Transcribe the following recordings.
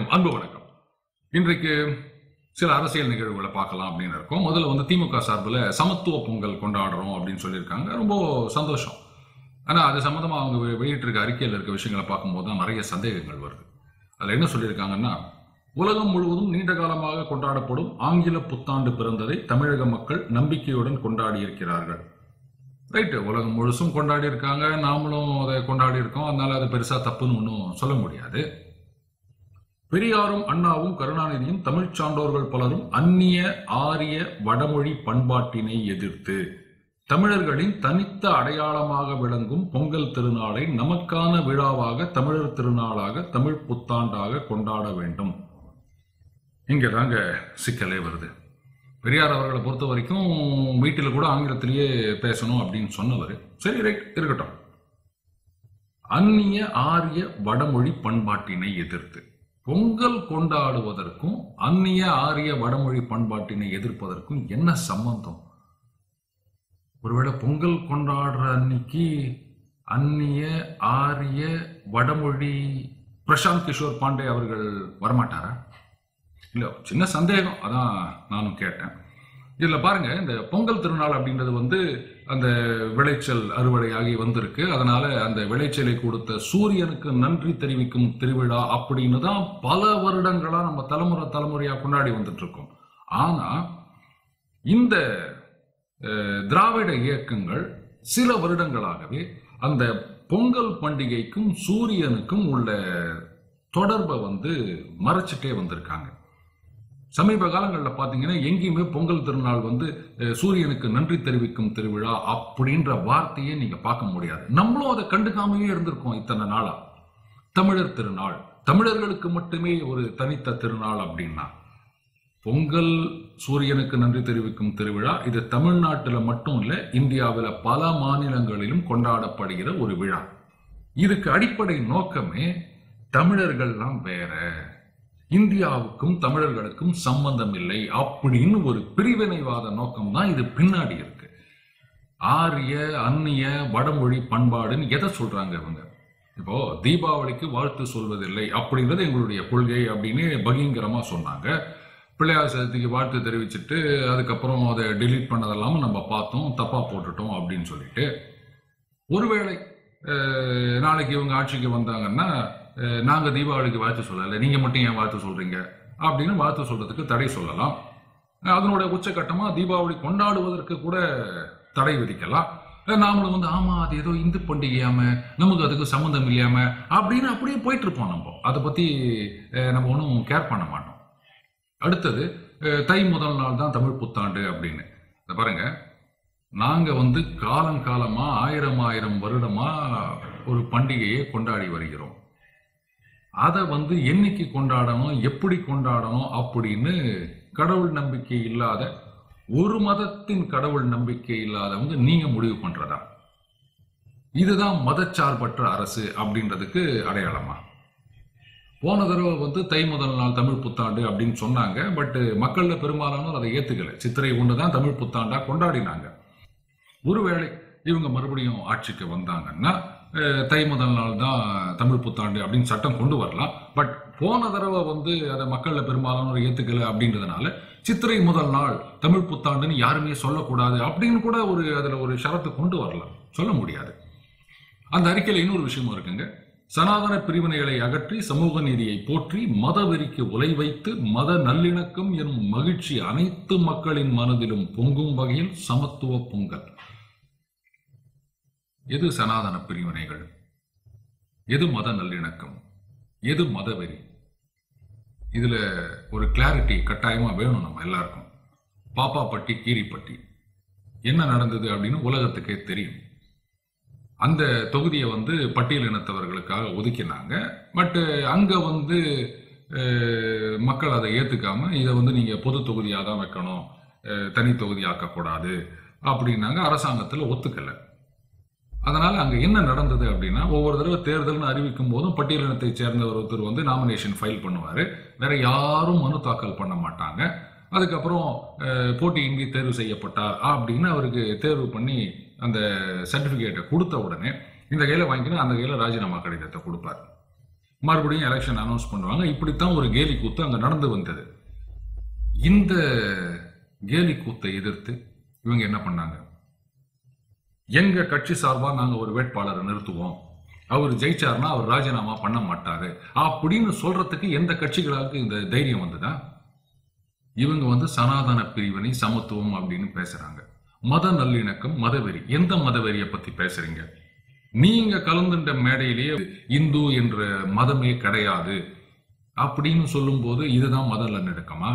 அனைவருக்கும் அன்பு வணக்கம் இன்றைக்கு சில அரசியல் நிகழ்வுகளை பார்க்கலாம் அப்படின்னு இருக்கோம் முதல்ல வந்து திமுக சார்பில் சமத்துவ பொங்கல் கொண்டாடுறோம் அப்படின்னு சொல்லியிருக்காங்க ரொம்ப சந்தோஷம் ஆனால் அது சம்மந்தமாக அவங்க வெ- வெளியிட்டிருக்க அறிக்கையில் இருக்க விஷயங்களை பார்க்கும்போது தான் நிறைய சந்தேகங்கள் வருது அதில் என்ன சொல்லியிருக்காங்கன்னா உலகம் முழுவதும் நீண்ட காலமாக கொண்டாடப்படும் ஆங்கில புத்தாண்டு பிறந்ததை தமிழக மக்கள் நம்பிக்கையுடன் கொண்டாடி இருக்கிறார்கள் ரைட்டு உலகம் முழுசும் கொண்டாடி இருக்காங்க நாமளும் அதை கொண்டாடி இருக்கோம் அதனால அது பெருசா தப்புன்னு ஒன்றும் சொல்ல முடியாது பெரியாரும் அண்ணாவும் கருணாநிதியும் தமிழ்ச் சான்றோர்கள் பலரும் அந்நிய ஆரிய வடமொழி பண்பாட்டினை எதிர்த்து தமிழர்களின் தனித்த அடையாளமாக விளங்கும் பொங்கல் திருநாளை நமக்கான விழாவாக தமிழர் திருநாளாக தமிழ் புத்தாண்டாக கொண்டாட வேண்டும் இங்க தாங்க சிக்கலே வருது பெரியார் அவர்களை பொறுத்த வரைக்கும் வீட்டில் கூட ஆங்கிலத்திலேயே பேசணும் அப்படின்னு சொன்னவர் சரி ரைட் இருக்கட்டும் அந்நிய ஆரிய வடமொழி பண்பாட்டினை எதிர்த்து பொங்கல் கொண்டாடுவதற்கும் அந்நிய ஆரிய வடமொழி பண்பாட்டினை எதிர்ப்பதற்கும் என்ன சம்பந்தம் ஒருவேளை பொங்கல் கொண்டாடுற அன்னைக்கு அந்நிய ஆரிய வடமொழி பிரசாந்த் கிஷோர் பாண்டே அவர்கள் வரமாட்டாரா இல்ல சின்ன சந்தேகம் அதான் நானும் கேட்டேன் இதுல பாருங்க இந்த பொங்கல் திருநாள் அப்படின்றது வந்து அந்த விளைச்சல் அறுவடையாகி வந்திருக்கு அதனால அந்த விளைச்சலை கொடுத்த சூரியனுக்கு நன்றி தெரிவிக்கும் திருவிழா அப்படின்னு தான் பல வருடங்களா நம்ம தலைமுறை தலைமுறையா கொண்டாடி வந்துட்டு இருக்கோம் ஆனா இந்த அஹ், திராவிட இயக்கங்கள் சில வருடங்களாகவே அந்த பொங்கல் பண்டிகைக்கும் சூரியனுக்கும் உள்ள தொடர்பை வந்து மறைச்சிட்டே வந்திருக்காங்க சமீப காலங்களில் பார்த்தீங்கன்னா எங்கேயுமே பொங்கல் திருநாள் வந்து அஹ், சூரியனுக்கு நன்றி தெரிவிக்கும் திருவிழா அப்படின்ற வார்த்தையே நீங்க பார்க்க முடியாது நம்மளும் அதை கண்டுக்காமையே இருந்திருக்கோம் இத்தனை நாளா தமிழர் திருநாள் தமிழர்களுக்கு மட்டுமே ஒரு தனித்த திருநாள் அப்படின்னா பொங்கல் சூரியனுக்கு நன்றி தெரிவிக்கும் திருவிழா இது தமிழ்நாட்டில் மட்டும் இல்ல இந்தியாவில் பல மாநிலங்களிலும் கொண்டாடப்படுகிற ஒரு விழா இதுக்கு அடிப்படை நோக்கமே தமிழர்கள்லாம் வேற இந்தியாவுக்கும் தமிழர்களுக்கும் சம்பந்தம் இல்லை அப்படின்னு ஒரு பிரிவினைவாத நோக்கம் தான் இது பின்னாடி இருக்கு ஆரிய அந்நிய வடமொழி பண்பாடுன்னு எதை சொல்றாங்க இவங்க இப்போ தீபாவளிக்கு வாழ்த்து சொல்வதில்லை அப்படின்றது எங்களுடைய கொள்கை அப்படின்னு பகிங்கரமா சொன்னாங்க பிள்ளையார் சதுர்த்திக்கு வாழ்த்து தெரிவிச்சுட்டு அதுக்கப்புறம் அதை டெலீட் பண்ணதெல்லாம் நம்ம பார்த்தோம் தப்பா போட்டுட்டோம் அப்படின்னு சொல்லிட்டு ஒருவேளை அஹ், நாளைக்கு இவங்க ஆட்சிக்கு வந்தாங்கன்னா அஹ், நாங்க தீபாவளிக்கு வாழ்த்து சொல்லலை நீங்க மட்டும் ஏன் வாழ்த்து சொல்றீங்க அப்படின்னு வாழ்த்து சொல்றதுக்கு தடை சொல்லலாம் அஹ், அதனோட உச்சகட்டமா தீபாவளி கொண்டாடுவதற்கு கூட தடை விதிக்கலாம் அஹ், நாமளும் வந்து ஆமா அது ஏதோ இந்து பண்டிகையாம நமக்கு அதுக்கு சம்மந்தம் இல்லையாம அப்படின்னு அப்படியே போயிட்டு இருப்போம் நம்ம அதை பத்தி அஹ், நம்ம ஒன்றும் கேர் பண்ண மாட்டோம் அடுத்தது அஹ், தை முதல் நாள் தான் தமிழ் புத்தாண்டு அப்படின்னு இதை பாருங்க நாங்க வந்து காலங்காலமா ஆயிரம் ஆயிரம் வருடமா ஒரு பண்டிகையை கொண்டாடி வருகிறோம் அதை வந்து என்னைக்கு கொண்டாடணும் எப்படி கொண்டாடணும் அப்படின்னு கடவுள் நம்பிக்கை இல்லாத ஒரு மதத்தின் கடவுள் நம்பிக்கை இல்லாதவங்க நீங்க முடிவு பண்றதா இதுதான் மதச்சார்பற்ற அரசு அப்படின்றதுக்கு அடையாளமா போன தடவை வந்து தை முதல் நாள் தமிழ் புத்தாண்டு அப்படின்னு சொன்னாங்க பட் மக்கள்ல பெரும்பாலானோர் அதை ஏத்துக்கல சித்திரை ஒன்று தான் தமிழ் புத்தாண்டா கொண்டாடினாங்க ஒருவேளை இவங்க மறுபடியும் ஆட்சிக்கு வந்தாங்கன்னா அஹ், தை முதல் நாள் தான் தமிழ் புத்தாண்டு அப்படின்னு சட்டம் கொண்டு வரலாம் பட் போன தடவை வந்து அதை மக்கள்ல பெரும்பாலானோர் ஏத்துக்கல அப்படின்றதுனால சித்திரை முதல் நாள் தமிழ் புத்தாண்டுன்னு யாருமே சொல்லக்கூடாது அப்படின்னு கூட ஒரு அதுல ஒரு ஷரத்து கொண்டு வரலாம் சொல்ல முடியாது அந்த அறிக்கையில இன்னொரு விஷயமும் இருக்குங்க சனாதன பிரிவினைகளை அகற்றி சமூக நீதியை போற்றி மதவெறிக்கு உலை வைத்து மத நல்லிணக்கம் எனும் மகிழ்ச்சி அனைத்து மக்களின் மனதிலும் பொங்கும் வகையில் சமத்துவ பொங்கல் எது சனாதன பிரிவினைகள் எது மத நல்லிணக்கம் எது மதவெறி இதுல ஒரு கிளாரிட்டி கட்டாயமா வேணும் நம்ம எல்லாருக்கும் பாப்பாப்பட்டி கீரிப்பட்டி என்ன நடந்தது அப்படின்னு உலகத்துக்கே தெரியும் அந்த தொகுதியை வந்து பட்டியல் இனத்தவர்களுக்காக ஒதுக்கினாங்க பட் அங்க வந்து அஹ், மக்கள் அதை ஏத்துக்காம இதை வந்து நீங்க பொது தொகுதியாக தான் வைக்கணும் அஹ், தனி தொகுதி ஆக்கக்கூடாது அப்படின்னாங்க அரசாங்கத்துல ஒத்துக்கல அதனால அங்க என்ன நடந்தது அப்படின்னா ஒவ்வொரு தடவை தேர்தல்னு அறிவிக்கும் போதும் பட்டியலினத்தை சேர்ந்த ஒருத்தர் வந்து நாமினேஷன் ஃபைல் பண்ணுவாரு வேற யாரும் மனு தாக்கல் பண்ண மாட்டாங்க அதுக்கப்புறம் அஹ், போட்டியின்றி தேர்வு செய்யப்பட்டார் அப்படின்னு அவருக்கு தேர்வு பண்ணி அந்த சர்டிபிகேட்டை கொடுத்த உடனே இந்த கையில வாங்கினா அந்த கையில ராஜினாமா கடிதத்தை கொடுப்பார் மறுபடியும் எலெக்ஷன் அனௌன்ஸ் பண்ணுவாங்க இப்படித்தான் ஒரு கேலி கூத்து அங்க நடந்து வந்தது இந்த கேலி கூத்தை எதிர்த்து இவங்க என்ன பண்ணாங்க எங்க கட்சி சார்பா நாங்க ஒரு வேட்பாளரை நிறுத்துவோம் அவர் ஜெயிச்சார்னா அவர் ராஜினாமா பண்ண மாட்டாரு அப்படின்னு சொல்றதுக்கு எந்த கட்சிகளாருக்கு இந்த தைரியம் வந்ததா இவங்க வந்து சனாதன பிரிவினை சமத்துவம் அப்படின்னு பேசுறாங்க மத நல்லிணக்கம் மதவெறி எந்த மதவெறியை பத்தி பேசுறீங்க நீங்க கலந்துட்ட மேடையிலேயே இந்து என்ற மதமே கிடையாது அப்படின்னு சொல்லும்போது இதுதான் மத நல்லிணக்கமா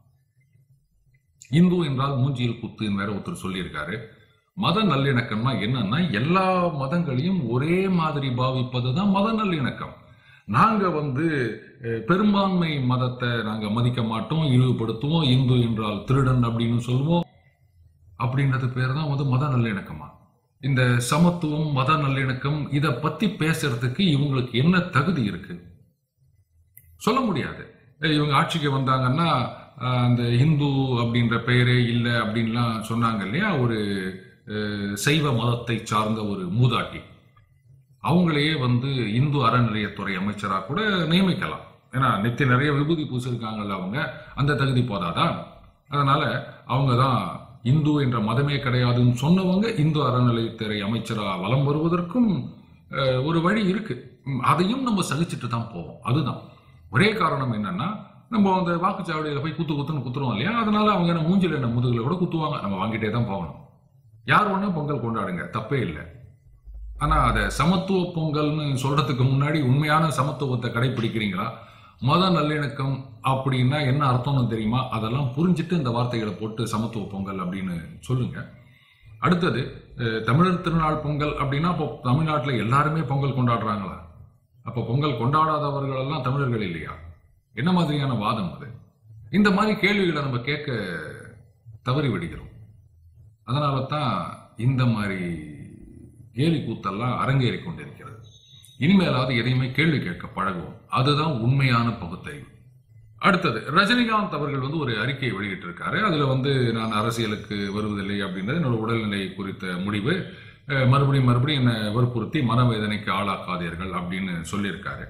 இந்து என்றால் மூஞ்சியில் குத்துன்னு வேற ஒருத்தர் சொல்லியிருக்காரு மத நல்லிணக்கம்னா என்னன்னா எல்லா மதங்களையும் ஒரே மாதிரி பாவிப்பதுதான் மத நல்லிணக்கம் நாங்க வந்து அஹ், பெரும்பான்மை மதத்தை நாங்க மதிக்க மாட்டோம் இழிவுபடுத்துவோம் இந்து என்றால் திருடன் அப்படின்னு சொல்லுவோம் அப்படின்றது பேர் தான் வந்து மத நல்லிணக்கமா இந்த சமத்துவம் மத நல்லிணக்கம் இத பத்தி பேசுறதுக்கு இவங்களுக்கு என்ன தகுதி இருக்கு சொல்ல முடியாது அஹ் இவங்க ஆட்சிக்கு வந்தாங்கன்னா அஹ், அந்த இந்து அப்படின்ற பெயரே இல்லை அப்படின்லாம் சொன்னாங்க இல்லையா ஒரு அஹ், சைவ மதத்தை சார்ந்த ஒரு மூதாட்டி அவங்களையே வந்து இந்து அறநிலையத்துறை அமைச்சரா கூட நியமிக்கலாம் ஏன்னா நெத்தி நிறைய விபூதி பூசிருக்காங்கல்ல அவங்க அந்த தகுதி போதாதா அதனால அவங்க தான் இந்து என்ற மதமே கிடையாதுன்னு சொன்னவங்க இந்து அறநிலையத்துறை அமைச்சரா வலம் வருவதற்கும் அஹ், ஒரு வழி இருக்கு ம், அதையும் நம்ம சகிச்சுட்டு தான் போவோம் அதுதான் ஒரே காரணம் என்னன்னா நம்ம அந்த வாக்குச்சாவடியில போய் குத்து குத்துன்னு குத்துறோம் இல்லையா அதனால அவங்க என்ன மூஞ்சில என்ன முதுகுல கூட குத்துவாங்க நம்ம வாங்கிட்டே தான் போகணும் யார் வேணா பொங்கல் கொண்டாடுங்க தப்பே இல்லை ஆனா அதை சமத்துவ பொங்கல்னு சொல்றதுக்கு முன்னாடி உண்மையான சமத்துவத்தை கடைபிடிக்கிறீங்களா மத நல்லிணக்கம் அப்படின்னா என்ன அர்த்தம்னு தெரியுமா அதெல்லாம் புரிஞ்சுட்டு இந்த வார்த்தைகளை போட்டு சமத்துவ பொங்கல் அப்படின்னு சொல்லுங்க அடுத்தது அஹ், தமிழர் திருநாள் பொங்கல் அப்படின்னா இப்போ தமிழ்நாட்டில் எல்லாருமே பொங்கல் கொண்டாடுறாங்களா அப்போ பொங்கல் கொண்டாடாதவர்கள் எல்லாம் தமிழர்கள் இல்லையா என்ன மாதிரியான வாதம் அது இந்த மாதிரி கேள்விகளை நம்ம கேட்க தவறி விடுகிறோம் அதனால தான் இந்த மாதிரி கேலி கூத்தெல்லாம் அரங்கேறி கொண்டிருக்கிறது இனிமேலாவது எதையுமே கேள்வி கேட்க பழகுவோம் அதுதான் உண்மையான பகுத்தறிவு அடுத்தது ரஜினிகாந்த் அவர்கள் வந்து ஒரு அறிக்கையை வெளியிட்டிருக்காரு அதுல வந்து நான் அரசியலுக்கு வருவதில்லை அப்படின்றது என்னோட உடல்நிலை குறித்த முடிவு அஹ், மறுபடியும் மறுபடியும் என்னை வற்புறுத்தி மனவேதனைக்கு ஆளாக்காதீர்கள் அப்படின்னு சொல்லியிருக்காரு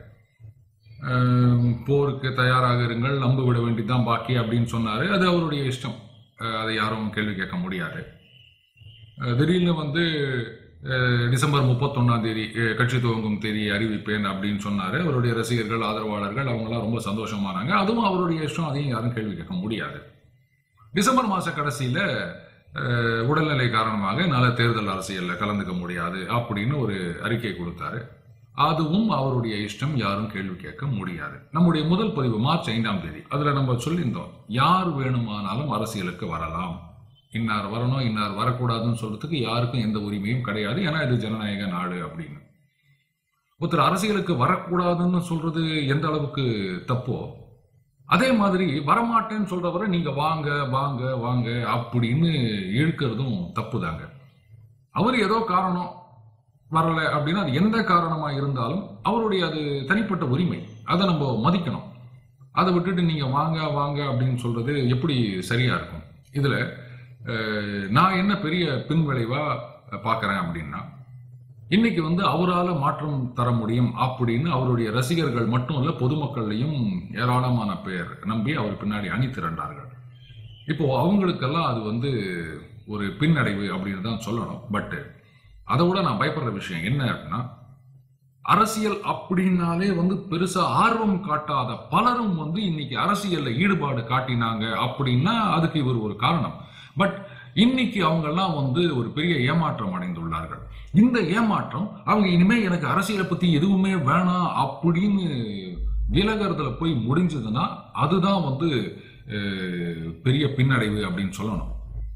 அஹ், போருக்கு தயாராக இருங்கள் நம்ப விட வேண்டியதுதான் பாக்கி அப்படின்னு சொன்னாரு அது அவருடைய இஷ்டம் அஹ், அதை யாரும் கேள்வி கேட்க முடியாது அஹ், திடீர்னு வந்து அஹ், டிசம்பர் முப்பத்தொன்னாம் தேதி அஹ், கட்சி துவங்கும் தேதியை அறிவிப்பேன் அப்படின்னு சொன்னாரு அவருடைய ரசிகர்கள் ஆதரவாளர்கள் அவங்கெல்லாம் ரொம்ப சந்தோஷமானாங்க அதுவும் அவருடைய இஷ்டம் அதையும் யாரும் கேள்வி கேட்க முடியாது டிசம்பர் மாச கடைசியில அஹ், உடல்நிலை காரணமாக என்னால தேர்தல் அரசியல்ல கலந்துக்க முடியாது அப்படின்னு ஒரு அறிக்கை கொடுத்தாரு அதுவும் அவருடைய இஷ்டம் யாரும் கேள்வி கேட்க முடியாது நம்முடைய முதல் பதிவு மார்ச் ஐந்தாம் தேதி அதுல நம்ம சொல்லியிருந்தோம் யார் வேணுமானாலும் அரசியலுக்கு வரலாம் இன்னார் வரணும் இன்னார் வரக்கூடாதுன்னு சொல்றதுக்கு யாருக்கும் எந்த உரிமையும் கிடையாது ஏன்னா இது ஜனநாயக நாடு அப்படின்னு ஒருத்தர் அரசியலுக்கு வரக்கூடாதுன்னு சொல்றது எந்த அளவுக்கு தப்போ அதே மாதிரி வரமாட்டேன்னு சொல்றவரை நீங்க வாங்க வாங்க வாங்க அப்படின்னு இழுக்கிறதும் தப்பு தாங்க அவர் ஏதோ காரணம் வரல அப்படின்னா அது எந்த காரணமா இருந்தாலும் அவருடைய அது தனிப்பட்ட உரிமை அதை நம்ம மதிக்கணும் அதை விட்டுட்டு நீங்க வாங்க வாங்க அப்படின்னு சொல்றது எப்படி சரியா இருக்கும் இதுல அஹ், நான் என்ன பெரிய பின்விளைவா பார்க்கறேன் அப்படின்னா இன்னைக்கு வந்து அவரால மாற்றம் தர முடியும் அப்படின்னு அவருடைய ரசிகர்கள் மட்டும் இல்ல பொதுமக்கள்லையும் ஏராளமான பேர் நம்பி அவர் பின்னாடி அணி திரண்டார்கள் இப்போ அவங்களுக்கெல்லாம் அது வந்து ஒரு பின்னடைவு அப்படின்னு தான் சொல்லணும் பட் அதை விட நான் பயப்படுற விஷயம் என்ன அப்படின்னா அரசியல் அப்படின்னாலே வந்து பெருசா ஆர்வம் காட்டாத பலரும் வந்து இன்னைக்கு அரசியல்ல ஈடுபாடு காட்டினாங்க அப்படின்னா அதுக்கு இவர் ஒரு காரணம் பட் இன்னைக்கு அவங்கெல்லாம் வந்து ஒரு பெரிய ஏமாற்றம் அடைந்துள்ளார்கள் இந்த ஏமாற்றம் அவங்க இனிமே எனக்கு அரசியலை பத்தி எதுவுமே வேணாம் அப்படின்னு விலகிறதுல போய் முடிஞ்சதுன்னா அதுதான் வந்து அஹ், பெரிய பின்னடைவு அப்படின்னு சொல்லணும்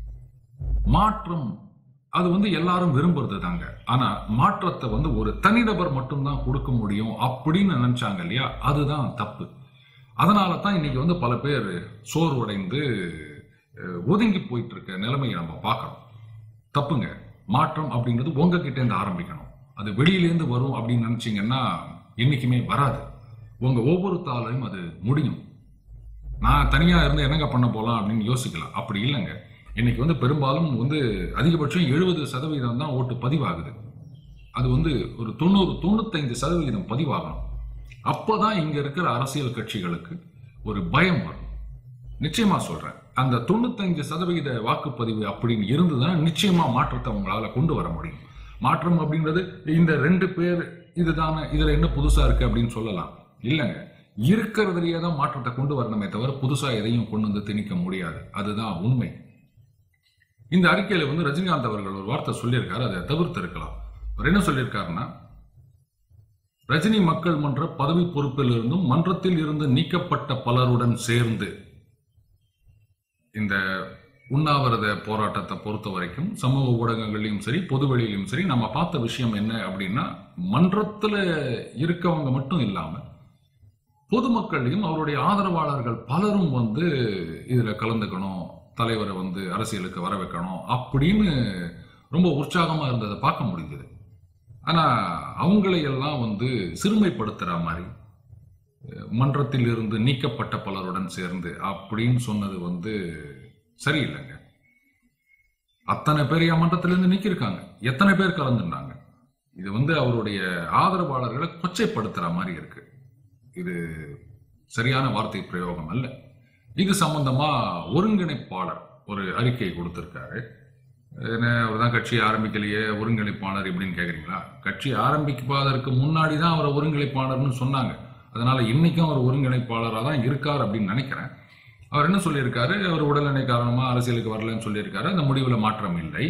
மாற்றம் அது வந்து எல்லாரும் விரும்புறது தாங்க ஆனா மாற்றத்தை வந்து ஒரு தனிநபர் மட்டும்தான் கொடுக்க முடியும் அப்படின்னு நினைச்சாங்க இல்லையா அதுதான் தப்பு அதனால தான் இன்னைக்கு வந்து பல பேர் சோர்வடைந்து அஹ், ஒதுங்கி போயிட்டு இருக்க நிலைமையை நம்ம பார்க்கறோம் தப்புங்க மாற்றம் அப்படின்றது உங்ககிட்ட இருந்து ஆரம்பிக்கணும் அது வெளியிலேருந்து வரும் அப்படின்னு நினைச்சீங்கன்னா என்னைக்குமே வராது உங்க ஒவ்வொரு தாளையும் அது முடியும் நான் தனியா இருந்து என்னங்க பண்ண போலாம் அப்படின்னு யோசிக்கலாம் அப்படி இல்லைங்க இன்னைக்கு வந்து பெரும்பாலும் வந்து அதிகபட்சம் எழுபது சதவீதம் தான் ஓட்டு பதிவாகுது அது வந்து ஒரு தொண்ணூறு தொண்ணூத்தைந்து சதவீதம் பதிவாகணும் அப்பதான் இங்க இருக்கிற அரசியல் கட்சிகளுக்கு ஒரு பயம் வரும் நிச்சயமா சொல்றேன் அந்த தொண்ணூத்தஞ்சு சதவிகித வாக்குப்பதிவு அப்படின்னு இருந்ததுன்னா நிச்சயமா மாற்றத்தை அவங்களால கொண்டு வர முடியும் மாற்றம் அப்படின்றது இந்த ரெண்டு பேர் இதுதானே இதுல என்ன புதுசா இருக்கு அப்படின்னு சொல்லலாம் இல்லைங்க இருக்கிறதுலயே தான் மாற்றத்தை கொண்டு வரணுமே தவிர புதுசா எதையும் கொண்டு வந்து திணிக்க முடியாது அதுதான் உண்மை இந்த அறிக்கையில வந்து ரஜினிகாந்த் அவர்கள் ஒரு வார்த்தை சொல்லியிருக்காரு அதை தவிர்த்து இருக்கலாம் அவர் என்ன சொல்லியிருக்காருன்னா ரஜினி மக்கள் மன்ற பதவி பொறுப்பில் இருந்தும் மன்றத்தில் இருந்து நீக்கப்பட்ட பலருடன் சேர்ந்து இந்த உண்ணாவிரத போராட்டத்தை பொறுத்த வரைக்கும் சமூக ஊடகங்கள்லையும் சரி பொதுவெளியிலும் சரி நம்ம பார்த்த விஷயம் என்ன அப்படின்னா மன்றத்துல இருக்கவங்க மட்டும் இல்லாம பொதுமக்களையும் அவருடைய ஆதரவாளர்கள் பலரும் வந்து இதுல கலந்துக்கணும் தலைவரை வந்து அரசியலுக்கு வர வைக்கணும் அப்படின்னு ரொம்ப உற்சாகமா இருந்ததை பார்க்க முடிஞ்சது ஆனா அவங்களை எல்லாம் வந்து சிறுமைப்படுத்துற மாதிரி மன்றத்தில் இருந்து நீக்கப்பட்ட பலருடன் சேர்ந்து அப்படின்னு சொன்னது வந்து சரியில்லைங்க அத்தனை பேர் என் மன்றத்திலிருந்து நீக்கியிருக்காங்க எத்தனை பேர் கலந்துருந்தாங்க இது வந்து அவருடைய ஆதரவாளர்களை கொச்சைப்படுத்துற மாதிரி இருக்கு இது சரியான வார்த்தை பிரயோகம் அல்ல இது சம்பந்தமா ஒருங்கிணைப்பாளர் ஒரு அறிக்கை கொடுத்திருக்காரு என்ன அவர் தான் கட்சி ஆரம்பிக்கலையே ஒருங்கிணைப்பாளர் இப்படின்னு கேக்குறீங்களா கட்சி ஆரம்பிப்பதற்கு முன்னாடி தான் அவரை ஒருங்கிணைப்பாளர்னு சொன்னாங்க அதனால இன்னைக்கும் அவர் ஒருங்கிணைப்பாளராக தான் இருக்கார் அப்படின்னு நினைக்கிறேன் அவர் என்ன சொல்லியிருக்காரு அவர் உடல்நிலை காரணமா அரசியலுக்கு வரலன்னு சொல்லியிருக்காரு அந்த முடிவுல மாற்றம் இல்லை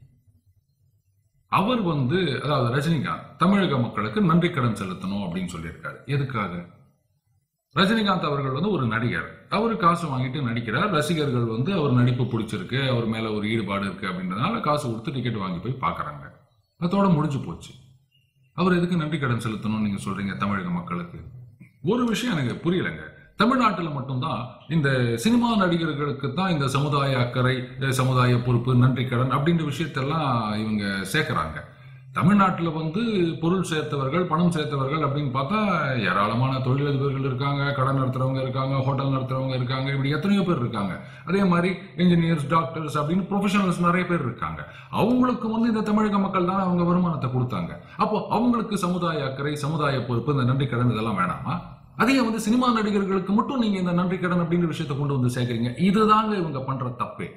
அவர் வந்து அதாவது ரஜினிகாந்த் தமிழக மக்களுக்கு நன்றி கடன் செலுத்தணும் அப்படின்னு சொல்லியிருக்காரு எதுக்காக ரஜினிகாந்த் அவர்கள் வந்து ஒரு நடிகர் அவர் காசு வாங்கிட்டு நடிக்கிறார் ரசிகர்கள் வந்து அவர் நடிப்பு பிடிச்சிருக்கு அவர் மேல ஒரு ஈடுபாடு இருக்கு அப்படின்றதுனால காசு கொடுத்து டிக்கெட் வாங்கி போய் பார்க்கறாங்க அதோட முடிஞ்சு போச்சு அவர் எதுக்கு நன்றி கடன் செலுத்தணும்னு நீங்க சொல்றீங்க தமிழக மக்களுக்கு ஒரு விஷயம் எனக்கு புரியலைங்க தமிழ்நாட்டில் மட்டும்தான் இந்த சினிமா நடிகர்களுக்கு தான் இந்த சமுதாய அக்கறை இந்த சமுதாய பொறுப்பு நன்றி கடன் அப்படின்ற விஷயத்தெல்லாம் இவங்க சேர்க்கறாங்க தமிழ்நாட்டில் வந்து பொருள் சேர்த்தவர்கள் பணம் சேர்த்தவர்கள் அப்படின்னு பார்த்தா ஏராளமான தொழிலதிபர்கள் இருக்காங்க கடன் நடத்துறவங்க இருக்காங்க ஹோட்டல் நடத்துறவங்க இருக்காங்க இப்படி எத்தனையோ பேர் இருக்காங்க அதே மாதிரி இன்ஜினியர்ஸ் டாக்டர்ஸ் அப்படின்னு ப்ரொஃபஷனல்ஸ் நிறைய பேர் இருக்காங்க அவங்களுக்கு வந்து இந்த தமிழக மக்கள் தான் அவங்க வருமானத்தை கொடுத்தாங்க அப்போ அவங்களுக்கு சமுதாய அக்கறை சமுதாய பொறுப்பு இந்த நன்றி கடன் இதெல்லாம் வேணாமா அதே வந்து சினிமா நடிகர்களுக்கு மட்டும் நீங்க இந்த நன்றி கடன் அப்படிங்கிற விஷயத்தை கொண்டு வந்து சேர்க்கறீங்க இதுதாங்க இவங்க பண்ற தப்பே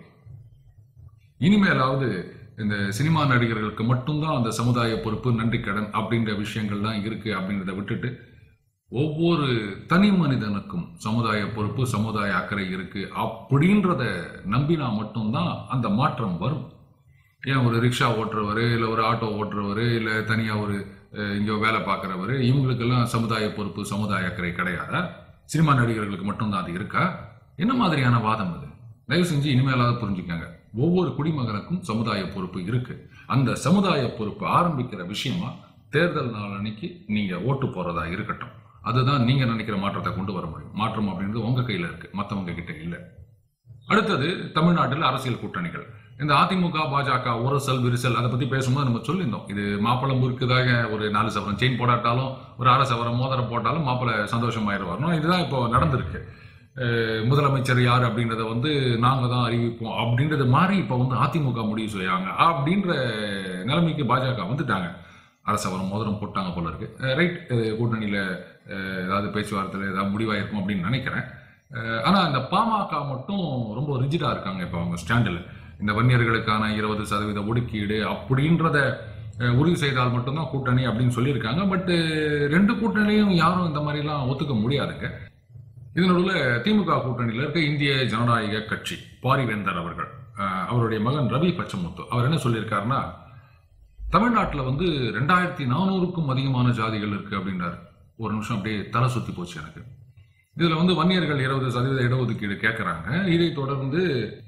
இனிமேலாவது இந்த சினிமா நடிகர்களுக்கு மட்டும்தான் அந்த சமுதாய பொறுப்பு நன்றி கடன் அப்படின்ற விஷயங்கள்லாம் இருக்கு அப்படின்றத விட்டுட்டு ஒவ்வொரு தனி மனிதனுக்கும் சமுதாய பொறுப்பு சமுதாய அக்கறை இருக்கு அப்படின்றத நம்பினா மட்டும்தான் அந்த மாற்றம் வரும் ஏன் ஒரு ரிக்ஷா ஓட்டுறவர் இல்லை ஒரு ஆட்டோ ஓட்டுறவர் இல்லை தனியாக ஒரு அஹ், இங்க வேலை பார்க்குறவர் இவங்களுக்கெல்லாம் சமுதாய பொறுப்பு சமுதாய அக்கறை கிடையாதா சினிமா நடிகர்களுக்கு மட்டும்தான் அது இருக்கா என்ன மாதிரியான வாதம் அது தயவு செஞ்சு இனிமேலாவது புரிஞ்சுக்கங்க ஒவ்வொரு குடிமகனுக்கும் சமுதாய பொறுப்பு இருக்கு அந்த சமுதாய பொறுப்பு ஆரம்பிக்கிற விஷயமா தேர்தல் நாள் அன்னைக்கு நீங்க ஓட்டு போறதா இருக்கட்டும் அதுதான் நீங்க நினைக்கிற மாற்றத்தை கொண்டு வர முடியும் மாற்றம் அப்படின்றது உங்க கையில இருக்கு மத்தவங்க கிட்ட இல்ல அடுத்தது தமிழ்நாட்டில் அரசியல் கூட்டணிகள் இந்த அதிமுக பாஜக உரசல் விரிசல் அதை பத்தி பேசும்போது நம்ம சொல்லியிருந்தோம் இது மாப்பிளம் இருக்குதாக ஒரு நாலு சவரம் செயின் போடாட்டாலும் ஒரு அரை சவரம் மோதிரம் போட்டாலும் மாப்பிள்ளை சந்தோஷமாயிருவார் இதுதான் இப்போ நடந்திருக்கு அஹ் முதலமைச்சர் யார் அப்படின்றத வந்து நாங்க தான் அறிவிப்போம் அப்படின்றது மாதிரி இப்போ வந்து அதிமுக முடிவு செய்யாங்க அப்படின்ற நிலைமைக்கு பாஜக வந்துட்டாங்க அரசவரம் மோதிரம் போட்டாங்க போல இருக்கு ரைட் கூட்டணியில அஹ், ஏதாவது பேச்சுவார்த்தையில் ஏதாவது முடிவாயிருக்கும் அப்படின்னு நினைக்கிறேன் அஹ், ஆனா இந்த பாமக மட்டும் ரொம்ப ரிஜிடா இருக்காங்க இப்போ அவங்க ஸ்டாண்டில் இந்த வன்னியர்களுக்கான இருபது சதவீத ஒதுக்கீடு அப்படின்றத அஹ், உறுதி செய்தால் மட்டும்தான் கூட்டணி அப்படின்னு சொல்லியிருக்காங்க பட் ரெண்டு கூட்டணியும் யாரும் இந்த மாதிரிலாம் ஒத்துக்க முடியாதுங்க இதனோட திமுக கூட்டணியில் இருக்க இந்திய ஜனநாயக கட்சி பாரிவேந்தர் அவர்கள் அஹ், அவருடைய மகன் ரவி பச்சமுத்து அவர் என்ன சொல்லியிருக்காருன்னா தமிழ்நாட்டில் வந்து ரெண்டாயிரத்தி நானூறுக்கும் அதிகமான ஜாதிகள் இருக்கு அப்படின்றாரு ஒரு நிமிஷம் அப்படியே தலை சுத்தி போச்சு எனக்கு இதுல வந்து வன்னியர்கள் இருபது சதவீத இடஒதுக்கீடு கேட்கறாங்க இதை தொடர்ந்து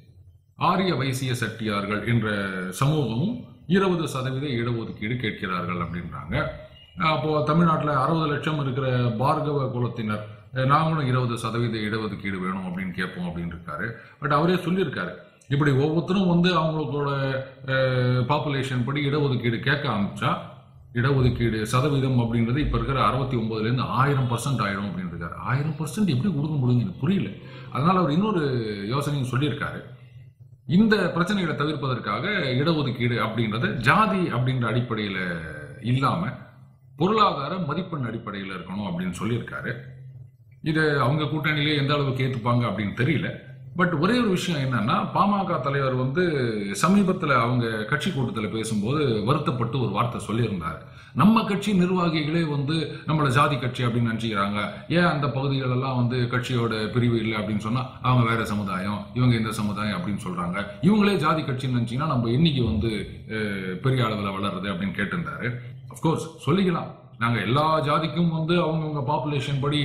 ஆரிய வைசிய செட்டியார்கள் என்ற சமூகமும் இருபது சதவீத இடஒதுக்கீடு கேட்கிறார்கள் அப்படின்றாங்க அப்போ தமிழ்நாட்டில் அறுபது லட்சம் இருக்கிற பார்கவ குலத்தினர் அஹ், நாங்களும் இருபது சதவீத இடஒதுக்கீடு வேணும் அப்படின்னு கேட்போம் அப்படின்னு இருக்காரு பட் அவரே சொல்லியிருக்காரு இப்படி ஒவ்வொருத்தரும் வந்து அவங்களோட பாப்புலேஷன் படி இடஒதுக்கீடு கேட்க ஆரம்பிச்சா இடஒதுக்கீடு சதவீதம் அப்படின்றது இப்ப இருக்கிற அறுபத்தி ஒன்பதுல இருந்து ஆயிரம் பர்சன்ட் ஆயிடும் அப்படின்னு இருக்காரு ஆயிரம் பர்சன்ட் எப்படி கொடுக்க முடியுங்க எனக்கு புரியல அதனால அவர் இன்னொரு யோசனையும் சொல்லியிருக்காரு இந்த பிரச்சனைகளை தவிர்ப்பதற்காக இடஒதுக்கீடு அப்படின்றத ஜாதி அப்படின்ற அடிப்படையில இல்லாம பொருளாதார மதிப்பெண் அடிப்படையில் இருக்கணும் அப்படின்னு சொல்லியிருக்காரு இது அவங்க கூட்டணியிலே எந்த அளவுக்கு ஏத்துப்பாங்க அப்படின்னு தெரியல பட் ஒரே ஒரு விஷயம் என்னன்னா பாமக தலைவர் வந்து சமீபத்தில் அவங்க கட்சி கூட்டத்தில் பேசும்போது வருத்தப்பட்டு ஒரு வார்த்தை சொல்லியிருந்தார் நம்ம கட்சி நிர்வாகிகளே வந்து நம்மள ஜாதி கட்சி அப்படின்னு நினச்சிக்கிறாங்க ஏன் அந்த பகுதிகள் எல்லாம் வந்து கட்சியோட பிரிவு இல்லை அப்படின்னு சொன்னா அவங்க வேற சமுதாயம் இவங்க இந்த சமுதாயம் அப்படின்னு சொல்றாங்க இவங்களே ஜாதி கட்சின்னு நினைச்சீங்கன்னா நம்ம இன்னைக்கு வந்து அஹ், பெரிய அளவில் வளருது அப்படின்னு கேட்டிருந்தாரு அஃப்கோர்ஸ் சொல்லிக்கலாம் நாங்க எல்லா ஜாதிக்கும் வந்து அவங்கவுங்க பாப்புலேஷன் படி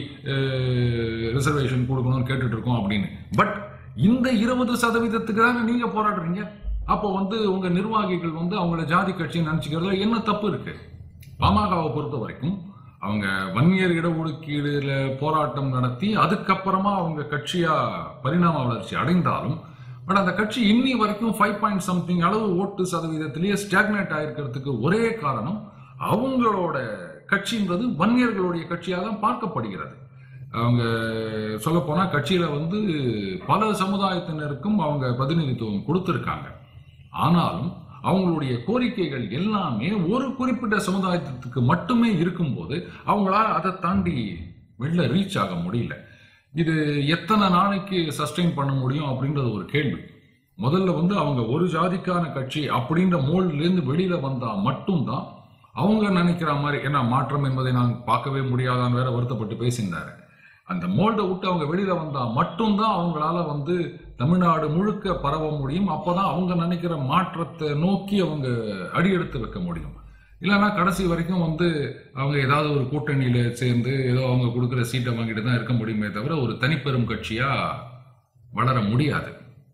ரிசர்வேஷன் கொடுக்கணும்னு கேட்டுட்டு இருக்கோம் அப்படின்னு பட் இந்த இருபது சதவீதத்துக்கு தானே நீங்க போராடுறீங்க அப்போ வந்து உங்க நிர்வாகிகள் வந்து அவங்கள ஜாதி கட்சின்னு நினைச்சுக்கிறதுல என்ன தப்பு இருக்கு பாமகவை பொறுத்த வரைக்கும் அவங்க வன்னியர் இடஒதுக்கீடுல போராட்டம் நடத்தி அதுக்கப்புறமா அவங்க கட்சியா பரிணாம வளர்ச்சி அடைந்தாலும் பட் அந்த கட்சி இன்னி வரைக்கும் ஃபைவ் பாயிண்ட் சம்திங் அளவு ஓட்டு சதவீதத்திலேயே ஸ்டாக்னேட் ஆயிருக்கிறதுக்கு ஒரே காரணம் அவங்களோட கட்சின்றது வன்னியர்களுடைய கட்சியாக தான் பார்க்கப்படுகிறது அவங்க சொல்ல போனா கட்சியில வந்து பல சமுதாயத்தினருக்கும் அவங்க பிரதிநிதித்துவம் கொடுத்திருக்காங்க ஆனாலும் அவங்களுடைய கோரிக்கைகள் எல்லாமே ஒரு குறிப்பிட்ட சமுதாயத்துக்கு மட்டுமே இருக்கும்போது அவங்களால அதை தாண்டி வெளில ரீச் ஆக முடியல இது எத்தனை நாளைக்கு சஸ்டெயின் பண்ண முடியும் அப்படின்றது ஒரு கேள்வி முதல்ல வந்து அவங்க ஒரு ஜாதிக்கான கட்சி அப்படின்ற மோல்ட்லேருந்து வெளியில வந்தா மட்டும்தான் அவங்க நினைக்கிற மாதிரி ஏன்னா மாற்றம் என்பதை நான் பார்க்கவே முடியாதான்னு வேற வருத்தப்பட்டு பேசியிருந்தாரு அந்த மோல்டை விட்டு அவங்க வெளியில வந்தா மட்டும்தான் அவங்களால வந்து தமிழ்நாடு முழுக்க பரவ முடியும் அப்பதான் அவங்க நினைக்கிற மாற்றத்தை நோக்கி அவங்க அடியெடுத்து வைக்க முடியும் இல்லைன்னா கடைசி வரைக்கும் வந்து அவங்க ஏதாவது ஒரு கூட்டணியில சேர்ந்து ஏதோ அவங்க கொடுக்குற சீட்டை வாங்கிட்டு தான் இருக்க முடியுமே தவிர ஒரு தனிப்பெரும் கட்சியா வளர முடியாது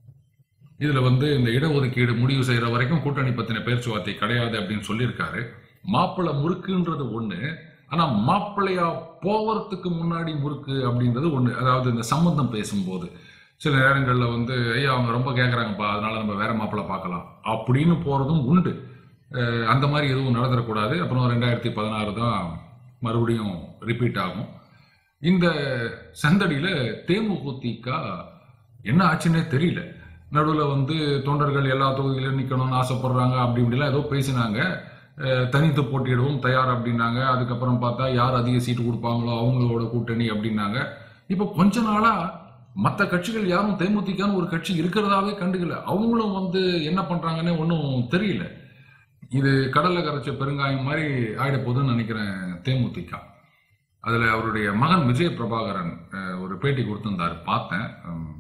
இதுல வந்து இந்த இடஒதுக்கீடு முடிவு செய்யற வரைக்கும் கூட்டணி பத்தின பேச்சுவார்த்தை கிடையாது அப்படின்னு சொல்லியிருக்காரு மாப்பிள்ளை முறுக்குன்றது ஒண்ணு ஆனா மாப்பிள்ளையா போவறதுக்கு முன்னாடி முறுக்கு அப்படின்றது ஒண்ணு அதாவது இந்த சம்பந்தம் பேசும்போது சில நேரங்கள்ல வந்து ஐயா அவங்க ரொம்ப கேட்குறாங்கப்பா அதனால நம்ம வேற மாப்பிள்ளை பார்க்கலாம் அப்படின்னு போறதும் உண்டு அஹ் அந்த மாதிரி எதுவும் நடந்துடக்கூடாது அப்புறம் ரெண்டாயிரத்தி பதினாறு தான் மறுபடியும் ரிப்பீட் ஆகும் இந்த சந்தடியில தேமுதிக என்ன ஆச்சுன்னே தெரியல நடுவில் வந்து தொண்டர்கள் எல்லா தொகுதியிலும் நிற்கணும்னு ஆசைப்படுறாங்க அப்படி இப்படிலாம் ஏதோ பேசினாங்க அஹ் தனித்து போட்டியிடவும் தயார் அப்படின்னாங்க அதுக்கப்புறம் பார்த்தா யார் அதிக சீட்டு கொடுப்பாங்களோ அவங்களோட கூட்டணி அப்படின்னாங்க இப்போ கொஞ்ச நாளா மற்ற கட்சிகள் யாரும் தேமுதிகன்னு ஒரு கட்சி இருக்கிறதாவே கண்டுக்கல அவங்களும் வந்து என்ன பண்றாங்கன்னே ஒன்றும் தெரியல இது கடல்ல கரைச்ச பெருங்காயம் மாதிரி ஆயிட போகுதுன்னு நினைக்கிறேன் தேமுதிக அதுல அவருடைய மகன் விஜய் பிரபாகரன் அஹ், ஒரு பேட்டி கொடுத்திருந்தாரு பார்த்தேன் உம்,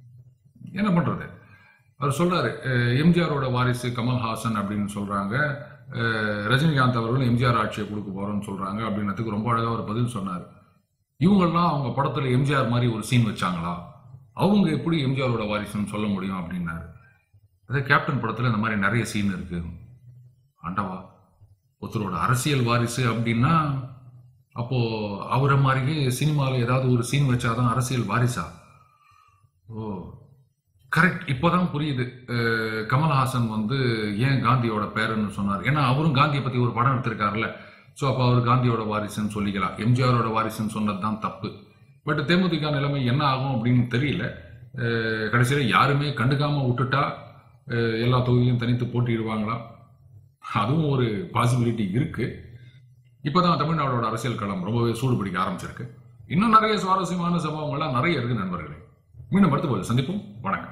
என்ன பண்றது அவர் சொல்றாரு அஹ், எம்ஜிஆரோட வாரிசு கமல்ஹாசன் அப்படின்னு சொல்றாங்க அஹ், ரஜினிகாந்த் அவர்களும் எம்ஜிஆர் ஆட்சியை கொடுக்க போறோம்னு சொல்றாங்க அப்படின்றதுக்கு ரொம்ப அழகா ஒரு பதில் சொன்னார் இவங்கெல்லாம் அவங்க படத்துல எம்ஜிஆர் மாதிரி ஒரு சீன் வச்சாங்களா அவங்க எப்படி எம்ஜிஆரோட வாரிசுன்னு சொல்ல முடியும் அப்படின்னாரு அதே கேப்டன் படத்துல இந்த மாதிரி நிறைய சீன் இருக்கு ஆண்டவா ஒருத்தரோட அரசியல் வாரிசு அப்படின்னா அப்போ அவரை மாதிரியே சினிமாவில் ஏதாவது ஒரு சீன் வச்சாதான் அரசியல் வாரிசா ஓ கரெக்ட் இப்போதான் புரியுது அஹ், கமல்ஹாசன் வந்து ஏன் காந்தியோட பேரன்னு சொன்னார் ஏன்னா அவரும் காந்தியை பத்தி ஒரு படம் எடுத்திருக்காருல்ல ஸோ அப்போ அவர் காந்தியோட வாரிசுன்னு சொல்லிக்கலாம் எம்ஜிஆரோட வாரிசுன்னு சொன்னது தான் தப்பு பட் தேமுதிக நிலைமை என்ன ஆகும் அப்படின்னு தெரியல அஹ், கடைசியில யாருமே கண்டுக்காம விட்டுட்டா அஹ், எல்லா தொகுதியிலும் தனித்து போட்டியிடுவாங்களா அதுவும் ஒரு பாசிபிலிட்டி இருக்கு இப்போதான் தமிழ்நாடோட அரசியல் களம் ரொம்பவே சூடு பிடிக்க ஆரம்பிச்சிருக்கு இன்னும் நிறைய சுவாரஸ்யமான சம்பவங்கள்லாம் நிறைய இருக்கு நண்பர்களே மீண்டும் அடுத்த போது சந்திப்போம் வணக்கம்